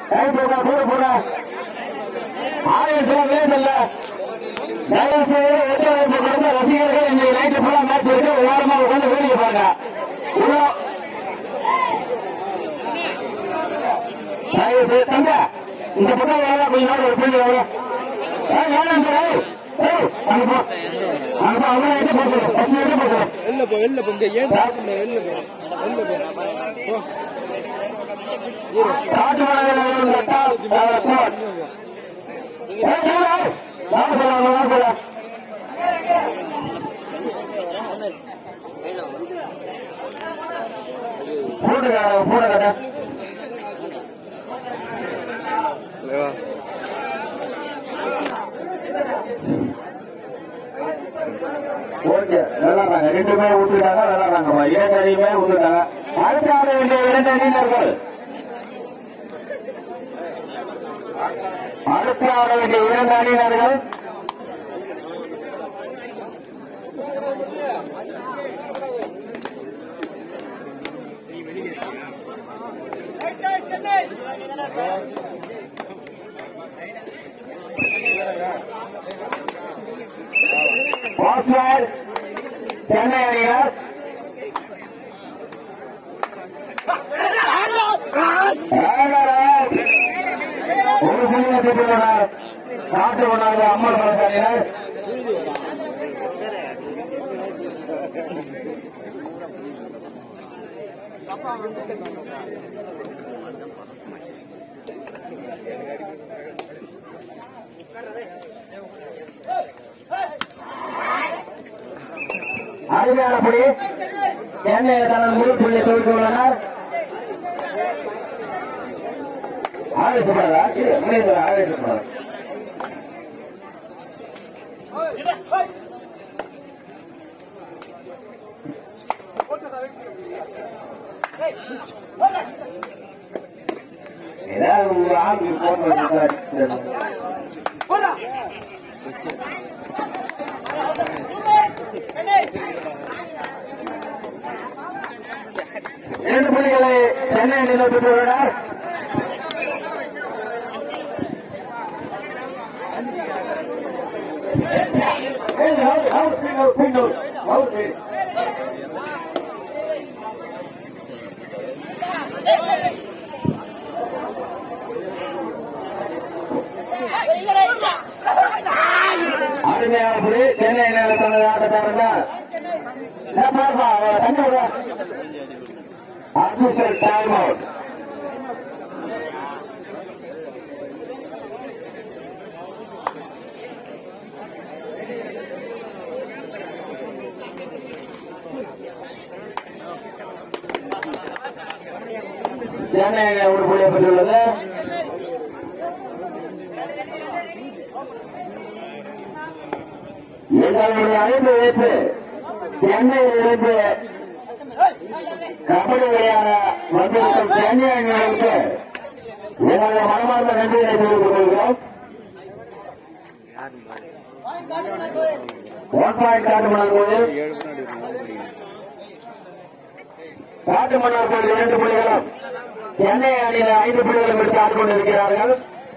கை போடா கூட போடா ஆயிரம் வேதில்ல தயவு செய்து ஒத்துழைப்பு கொடுத்த ரசிகர்கள் இன்னைக்கு நைட்டு ஃபுல்லா மேட்ச் இருக்கு ஓரமா உட்காந்து வேடிக்கை பாருங்க இவ்வளோ தயவு செய்து தங்க இந்த பக்கம் வேலை கொஞ்ச நேரம் ஒரு பிள்ளை வரும் ஏய், வேணாம் தம்பி, ஏய். ஏய், அங்க போ. அங்க போ, அவனை எங்க போக சொல்லு. பஸ் எங்க போக சொல்லு. வெளில போ வெளில போ இங்க ஏன் பார்க்கல வெளில போ வெளில போ போ காட்டு மலையில ஒரு லட்டா, அஹ், போ. ஏய், நீங்க, ஏய். வாங்க சொல்லலாம், வாங்க சொல்லலாம். கூட்டுக்கடை, கூட்டுக்கடை. இல்லையா ஓகே விளாடுறாங்க ரெண்டு பேர் விட்டுட்டாங்க விளாடுறாங்கம்மா இரண்டு அணியுமே விட்டுட்டாங்க அடுத்த ஆட வேண்டிய இரண்டு அணியினர்கள் அடுத்த ஆட வேண்டிய இரண்டு அணியினர்கள் பாஸ்வேர்ட் சென்னை அணியினர் ராமராவ் ஒரு புள்ளியை பெற்றுள்ளனர் காட்டு உணர்வு அம்மன் வழக்கு அணியினர் அருமையானபடி சென்னையில் தனது முழு புள்ளியை துவக்கியுள்ளனர் ஆவேசப்படாதா முன்னேற்ற ஆவேசப்படாது ஏதாவது ஒரு ஆளுக்கு போன் இரண்டு புள்ளிகளை சென்னை அணியில் பெற்றுள்ளனர் Out, out, out, out, out, out. அருமையானபடி Chennai அணியில் தனது ஆட்டக்காரர்கள் அட்மிஷன் டைம் அவுட் சென்னை அணி ஒரு புள்ளியை பெற்றுள்ளது எங்களுடைய அழைப்பு ஏற்று சென்னையில் இருந்து கபடி விளையாட வந்திருக்கும் சென்னை அணியினருக்கு எங்களுடைய மனமார்ந்த நன்றியை தெரிவித்துக் கொள்கிறோம் ஒன் பாயிண்ட் காட்டுமன்னார் கோயில் ஏழு முன்னாடி இருக்கு. காட்டுமன்னார் கோயில் இரண்டு புள்ளிகளும் சென்னை அணியில் ஐந்து புள்ளிகளும் எடுத்து ஆடிக் கொண்டிருக்கிறார்கள்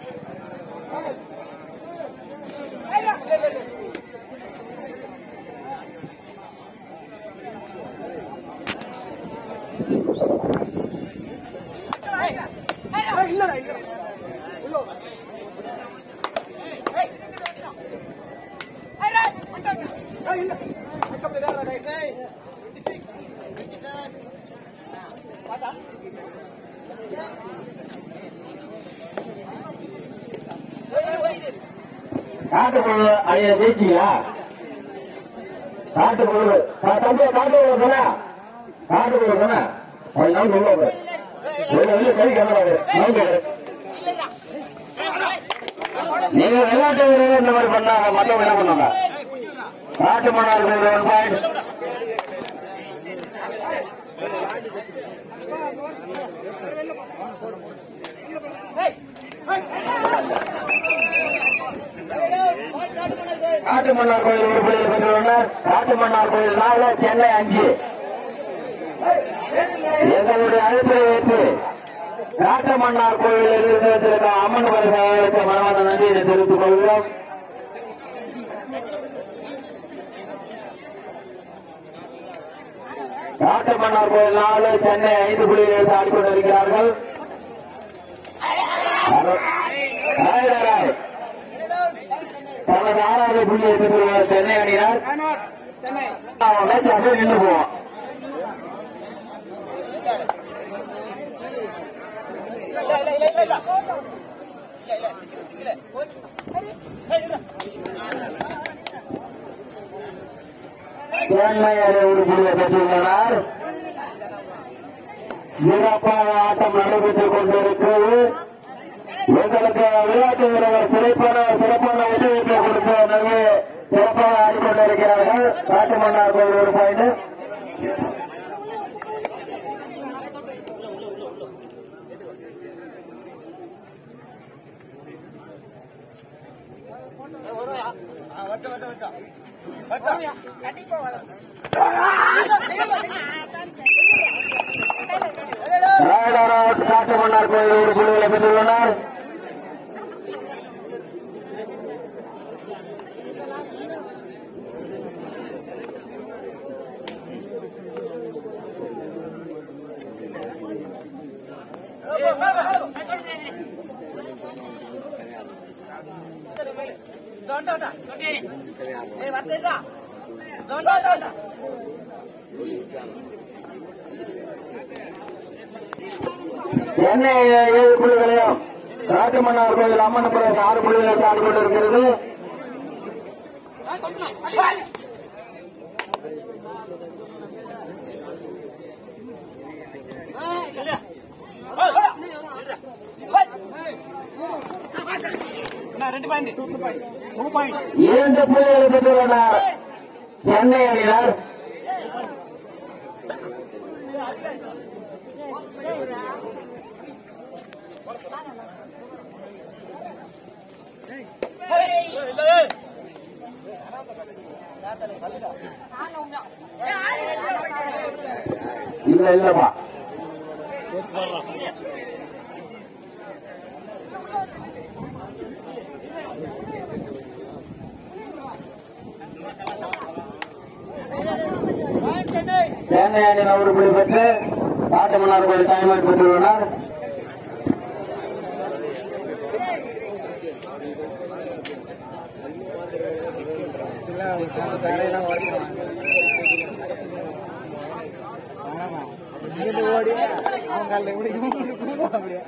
காட்டுக்குழு அணியை ஜெயிச்சிங்களா காட்டுக்குழு தம்பி காட்டுக்குழு சொன்னா காட்டுக்குழு சொன்னா அது நான் சொல்லுவாங்க வெளில கை கண்ணாடு நீங்க விளையாட்டு வீரர்கள் இந்த மாதிரி பண்ணாங்க மற்றவங்க என்ன பண்ணாங்க காட்டு மன்னார்கள் ஒன் பாயிண்ட் காட்டு மன்னார் கோயில் உறுப்பினர் பெற்றுள்ளனர் காட்டு மன்னார் கோயில் நாலு சென்னை அஞ்சு எங்களுடைய அழைப்பை ஏற்று காட்டமன்னார் கோயிலில் இருந்து வந்திருக்க அம்மன் வருகைக்கு மனமார்ந்த நன்றியை தெரிவித்துக் கொள்கிறோம் காட்டமன்னார் கோயில் நாலு சென்னை ஐந்து புள்ளிகள் ஆடிக்கொண்டிருக்கிறார்கள் ராயராய் தனது ஆறாவது புள்ளியை பெற்றுள்ள சென்னை அணியினர் அவன் மேட்ச் அப்படியே நின்று போவான் சென்னை அணி ஒரு புள்ளியை பெற்றுள்ளனர் சிறப்பான ஆட்டம் நடைபெற்றுக் கொண்டிருக்கிறது எங்களுக்கு விளையாட்டு வீரர்கள் சிறப்பான சிறப்பான ஒத்துழைப்பை கொடுத்து நல்ல சிறப்பாக ஆடிக்கொண்டிருக்கிறார்கள் காட்டுமன்னார் கோயில் ஒரு பாயிண்ட் ராயடார் அவுட் காட்டுமன்னார் கோயில் ஒரு புள்ளிகளை பெற்றுள்ளனர் சென்னை ஏழு புள்ளிகளையும் ராஜமன்னார் கோயில் அம்மன் ஆறு புள்ளிகளை தாண்டி கொண்டிருக்கிறது இரண்டு புள்ளிகளை பெற்றுள்ளனர் சென்னை அணியினர் இல்ல இல்லப்பா சென்னை அணியினர் ஒரு புள்ளி பெற்று காட்டுமன்னார் கோயில் டைம் அவுட் பெற்றுள்ளனர் தடையெல்லாம் உடைக்கணும் இங்கிட்டு ஓடி அவங்க காலில் இப்படி கும்பிடுவோம் அப்படியே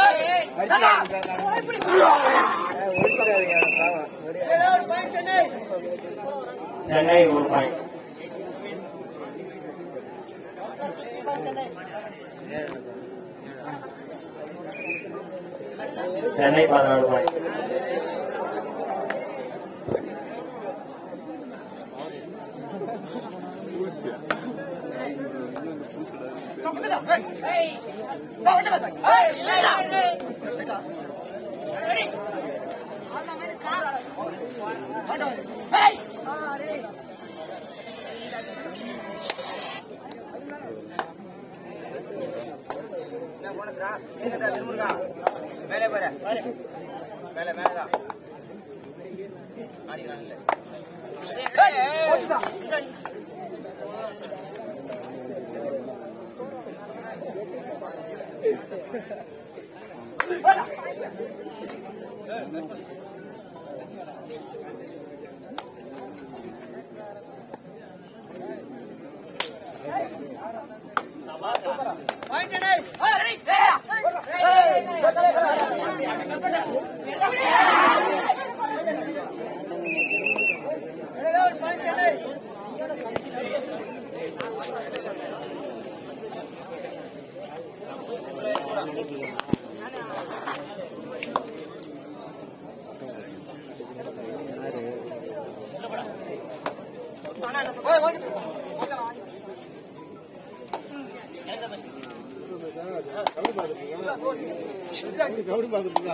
சென்னை ஒரு பாயிண்ட் சென்னை பதினாலு பாயிண்ட் கபடி பார்த்துட்டு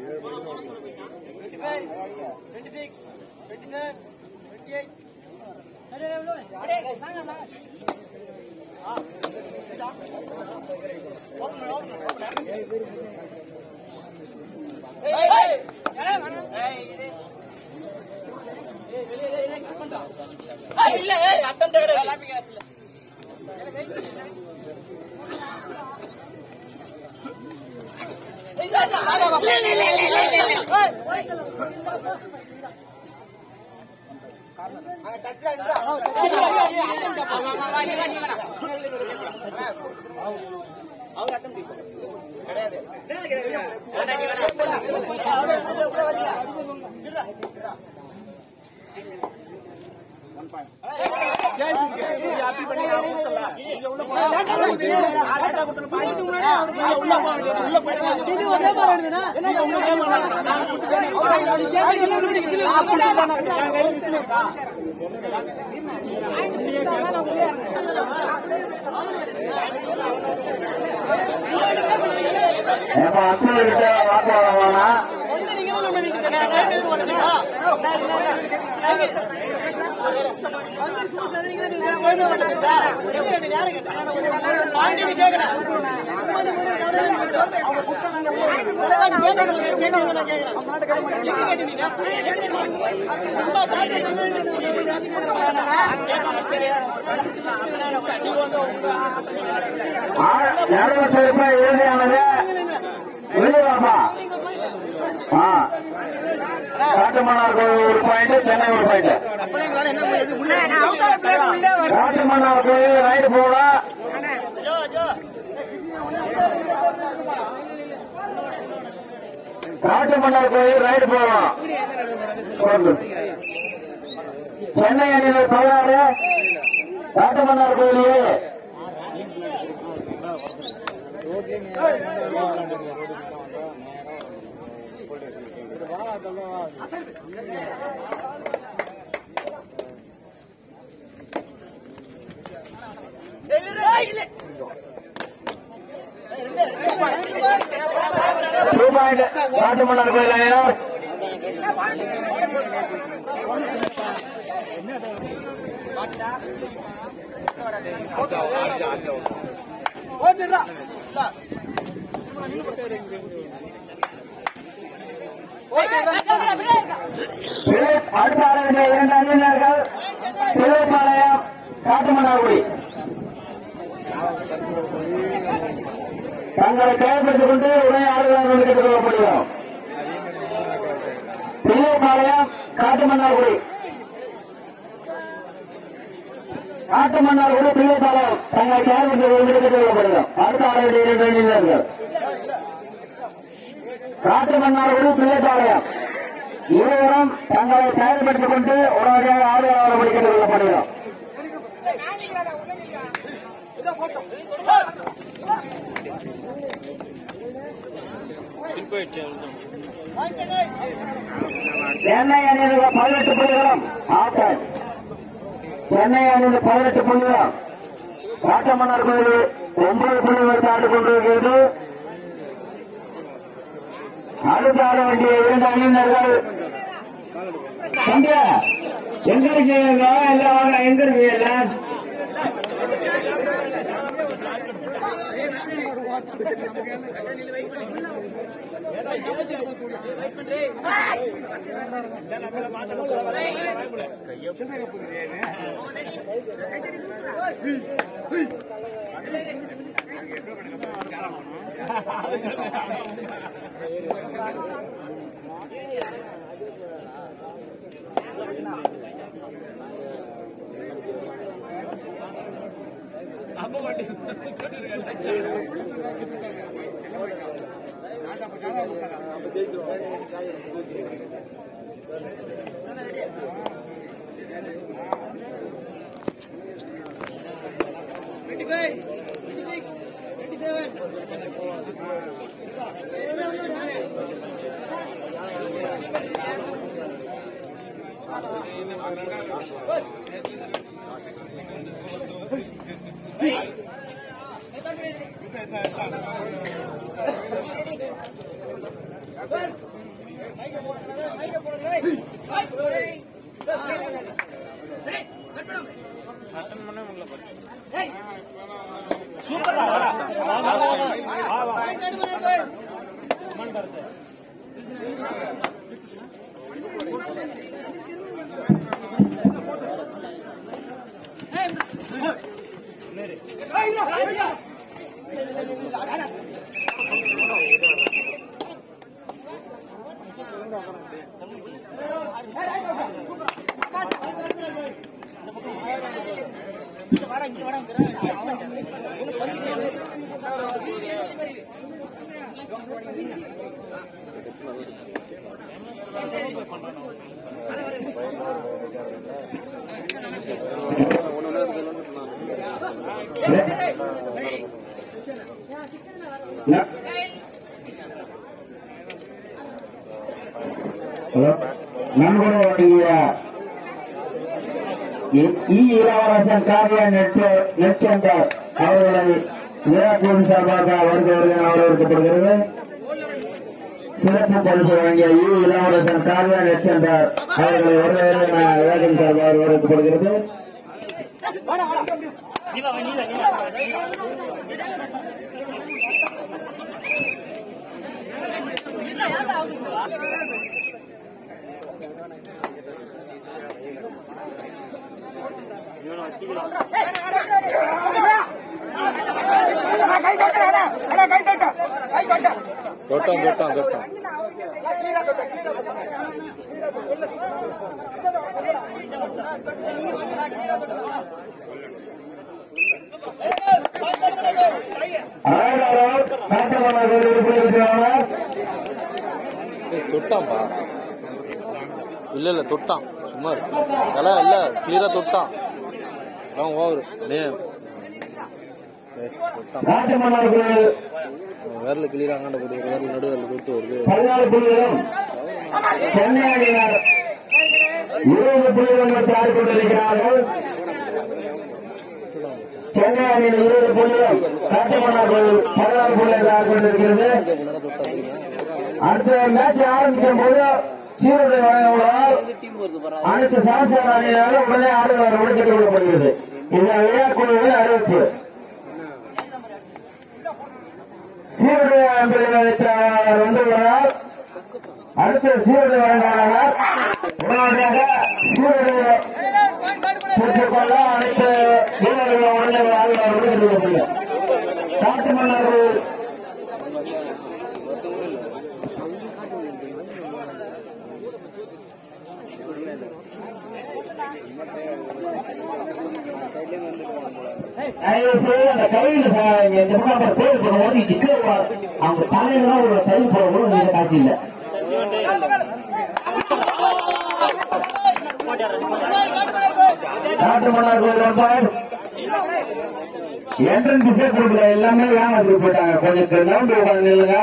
ஏப்பா அத்தனை கிட்ட வாக்குவாதம் வேணாம் இருநூத்தி ரூபாய் இறுதியானது வெளியாப்பா ஆ காட்டுமன்னார் கோயில் ஒரு பாயிண்ட் சென்னை ஒரு பாயிண்ட் காட்டுமன்னார் கோயில் ரைடு போகலாம் காட்டுமன்னார் கோயில் ரைடு போகலாம் கொண்டு. சென்னை அணியினர் பதினாறு காட்டுமன்னார் கோயில் ஏழு டூ பாயிண்ட் காட்டுமன்னார் கோயில் அணியினர் பிலிப் அடுத்த ஆட வேண்டிய இரண்டு அணியினர்கள் பிள்ளைப்பாளையம் காட்டுமன்னார்குடி தங்களை தயார்படுத்திக் கொண்டு உடைய ஆடுகிறார்கள் கேட்டுக் கொள்ளப்படுகிறோம் பிள்ளைப்பாளையம் காட்டுமன்னார்குடி காட்டுமன்னார்குடி பிள்ளைப்பாளையம் தங்களை தயார்படுத்திக் கொண்டு கேட்டுக் கொள்ளப்படுகிறோம் அடுத்த ஆட வேண்டிய இரண்டு அணியினர்கள் காட்டுமன்னார்குடி பிள்ளைப்பாளையம் இருவரும் தங்களை தயார்படுத்திக் கொண்டு உடனடியாக ஆடுகிறார்கள் கேட்டுக் கொள்ளப்படுகிறோம் சென்னை அணியினர் பதினெட்டு புள்ளிகளும் ஆட்டம் சென்னை அணியில் பதினெட்டு புள்ளிகளும் காட்டமன்னார் கோயில் ஒன்பது புள்ளிகள் தாண்டிக் கொண்டிருக்கிறது அடுத்து ஆட வேண்டிய இரண்டு அணியினர்கள் சந்தியா எங்க இருக்கீங்க எல்லாம் வாங்க எங்க இருக்கீங்க எல்லாம் ந- ஹலோ. நண்பர்களுடைய இ- இ இளவரசன் காவியா நெட் நெற்சென்றார் அவர்களை விராட்கோடி சார்பாக வருக வருக வரவேற்கப்படுகிறது சிறப்பு பரிசு வழங்கிய இ இளவரசன் காவியா நெற்சென்றார் அவர்களை வருக வருக விராட்கோடி சார்பாக வரவேற்கப்படுகிறது தொட்டான் தொட்டான் தொட்டான் ஆயிரம் காட்டமான உறுப்பினர் ஏய், தொட்டான்பா இல்ல இல்ல தொட்டான் சும்மா இரு. அதெல்லாம் இல்ல கிளியரா தொட்டான் அவன் ஓவர் நே ஏய், தொட்டான் நாட்டுமன்னர்கள் அவன் விரல கிளியரா அங்காண்ட போட்டு விரல் நடுவில் தொட்டு வருது பதினாலு புள்ளிகளும் சென்னை அணியினர் இருபது புள்ளிகளும் எடுத்து ஆடிக்கொண்டிருக்கிறார்கள் சென்னை அணியில் இருபது புள்ளியும் காட்டுமன்னர்கள் பதினாலு புள்ளி எடுத்து ஆடிக்கொண்டிருக்கிறது நேரம் தொட்டா தெரியுமா அடுத்த மேட்ச் ஆரம்பிக்கும் போது சீருடை வழங்குவதால் அனைத்து சமஸ்தான அணியினரும் உடனே ஆடுவார் விடுக்கிட்டுக் கொள்ளப்படுகிறது இந்த விளையாட்டுகளின் அறிவிப்பு சீருடை அன்பர்களை வந்துள்ளனர் அடுத்து சீருடை வழங்குவார்கள் உடனடியாக சீருடை பெற்றுக் கொள்ள அனைத்து வீரர்களும் உடனே ஆடுவார் விடுக்கிட்டுக் கொள்ளப்படுகிறது காட்டு மன்னர்கள் தயவு செய்து அந்த கையில ச- இங்க இந்த பக்கம் அப்புறம் பேர் போடும்போது சிக்கல் அவங்க தலையில தான் ஒரு தை போடணும் நீங்க காசு இல்ல காட்டு மன்னார் கோயில் நம்பர் என்ட்ரன் பிசே கொடுக்கல எல்லாமே ஏமாத்தி போயிட்டாங்க கொஞ்சம் நவுண்டு உட்காந்து நில்லுங்க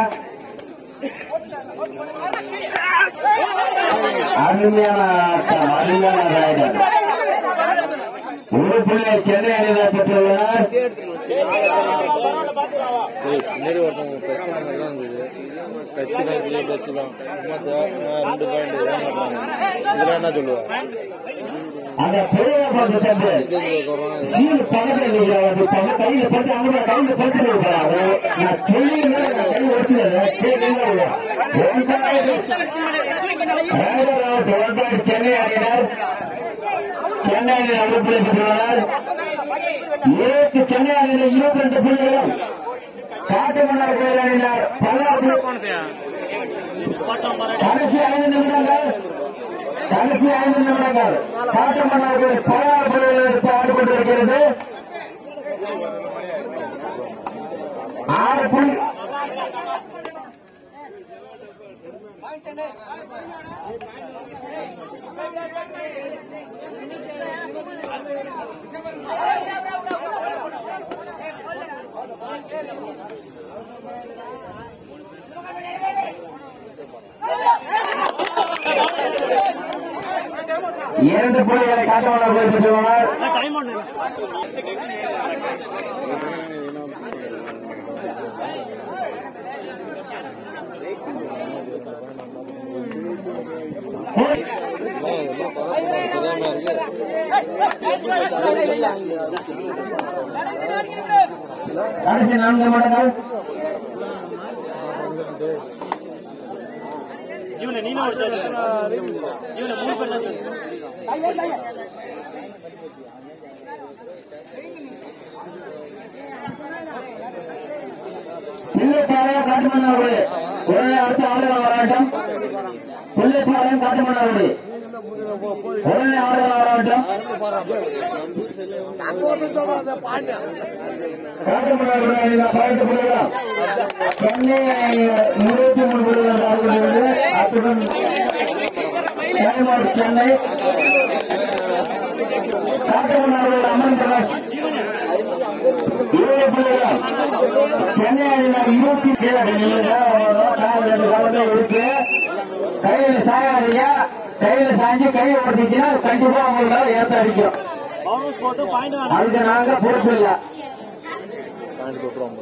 அருமையான ஆட்டம் அருமையான ராய்டர் ஒரு புள்ளியை சென்னை அணியினர் பெற்றுள்ளனர் ஏய், முன்னாடி ஒருத்தவங்க பிரச்சனை மாதிரி தான் இருந்தது கட்சி தான் பெரிய கட்சி தான் சும்மா தே- நான் ரெண்டு பாயிண்ட் இதெல்லாம் என்ன சொல்லுவேன் அந்த பெரிய பார்த்து தந்து சீல் பக்கத்துல நிற்கிறாங்க பக்கம் கையில படுத்து அங்க கையில படுத்து இருக்கிறாங்க நான் சொல்லி நான் கை ஒடிச்சுக்கிறேன் சென்னை அணியினர் சென்னை அணியினர் ஒரு புள்ளி பெற்றுள்ளனர் இருபத்தி சென்னை அணியினர் இருபத்தி ரெண்டு புள்ளிகளும் காட்டுமன்னார் கோயில் அணியினர் பதினாறு புள்ளி கடைசி ஐந்து நிமிடங்கள் கடைசி ஐந்து நிமிடங்கள் காட்டுமன்னாருக்கு பதினாறு புள்ளிகள் எடுத்து ஆடிக்கொண்டிருக்கிறது ஆறு புள்ளி இரண்டு புள்ளிகளை காட்டுமன்னார் கோயில் பெற்றுள்ளனர் தெரியாம கடைசி நான்கு மடங்கள் ಜೀವನ ನೀನು ಮಾಡ್ತಾ ಜೀವನ ಮೂರು ಪರ್ಸೆಂಟ್ பிள்ளைப்பாளையம் காட்டுமன்னாவுடைய உடனே அடுத்த ஆளுநர் வராட்டம் பிள்ளைப்பாளையம் காட்டுமன்னாவுடைய உடனே ஆளுநர் வராட்டம் காட்டுமன்னாவுடைய பதினெட்டு புள்ளிகள் சென்னை இருபத்தி மூணு புள்ளிகள் ஆடுகிறது அத்துடன் கேரளா சென்னை காட்டுமன்னாவுடைய அம்மன் பிரகாஷ் இருபது புள்ளிகள் சென்னை அணியினர் இருபத்தி கீழே நில்லுங்க. கால் ரெண்டு காலம் தான் இருக்கு கையில சாயாதீங்க கையில சாஞ்சு கை உடச்சிச்சுன்னா கண்டிப்பா உங்களால ஏத்த அடிக்கும் பவுன்ஸ் போட்டு பாயிண்ட் அதுக்கு நாங்க பொறுப்பு இல்ல பாயிண்ட் போட்டுருவோம்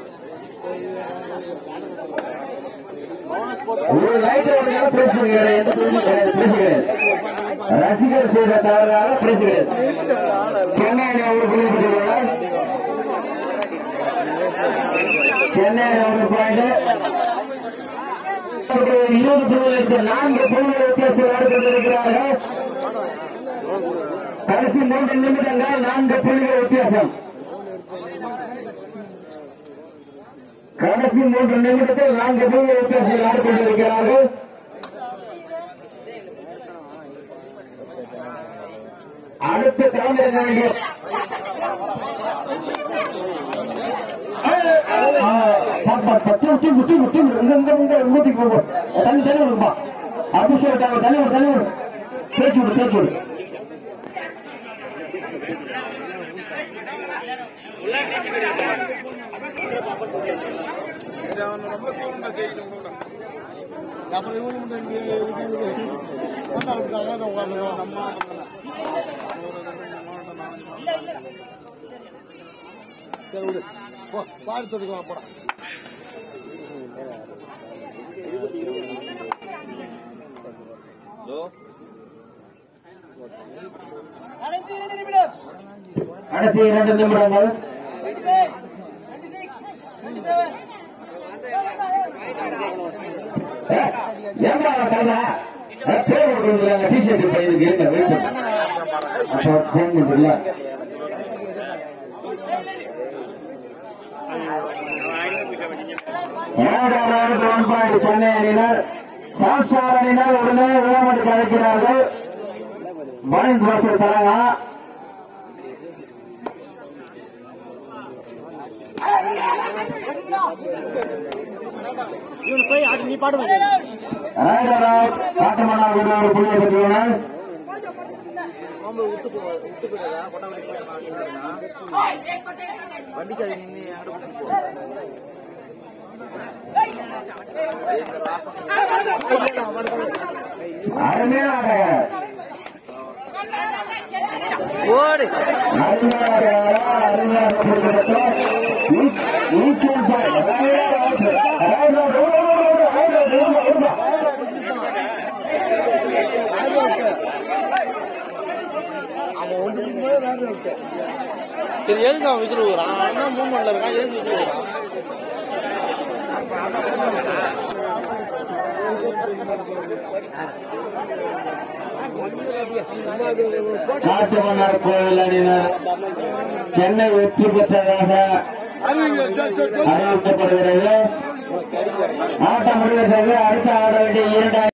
ஒரு லைட் ஓடுறதால பேச கிடையாது எந்த பேச்சும் கிடையாது பேச கிடையாது ரசிகர் செய்த தவறாக பேச கிடையாது சென்னை அணி ஒரு புள்ளி பெற்றுள்ளார் சென்னை அணி ஒரு பாயிண்ட் இருபது புள்ளிகளுக்கு நான்கு புள்ளிகள் வித்தியாசத்தில் ஆடிக்கொண்டிருக்கிறார்கள் கடைசி மூன்று நிமிடங்கள் நான்கு புள்ளிகள் வித்தியாசம் கடைசி மூன்று நிமிடத்தில் நான்கு புள்ளிகள் வித்தியாசத்தில் ஆடிக்கொண்டிருக்கிறார்கள் அடுத்து கலந்திருக்க வேண்டிய தண்ணி தண்ணி விடுப்பா அபிஷேக் தண்ணி விடு தண்ணி விடு பேச்சு விடு பேச்சு விடு கடைசி இரண்டு நிமிடங்கள் ஏன்பா கைதா பேர் கொடுக்குறாங்க டிஷர்ட் பையனுக்கு இருங்க வெயிட் அப்போ ஃபோன் பண்ணுறீங்களா இரண்டாவது ஒன்பாடு சென்னை அணியினர் சாம்ஸ்டார் அணியினர் உடனே விளையாட்டு அழைக்கிறார்கள் மணிந்த் பாசர் தராங்க ಇವನು ಕೈ ಆಟ ನೀ ಪಾಡು ராஜராஜ் காட்டுமன்னார் கூட ஒரு புள்ளியை பெற்றுள்ளனர் அருமையான ஆட்டக்காரர் ஓடு அருமையான ஆட்டக்காரர் அருமையான பொறுப்பெடுத்தார். ஈ- ஈக்குவல் பாயிண்ட். ராஜராஜ், ராஜராஜ், ஓடு, ஓடு, ஓடு, ராஜராஜ், ஓடு, ஓடு. சரி எதுக்கு அவன் விசில் ஊறான் என்ன மூவ்மெண்ட்ல இருக்கான் எதுக்கு விசில் ஊறான் காட்டுமன்னார் கோவில் அணியினர் சென்னை வெற்றி பெற்றதாக அறிவிக்கப்படுகிறது ஆட்டம் முடிவதற்கு அடுத்த ஆட வேண்டிய இரண்டு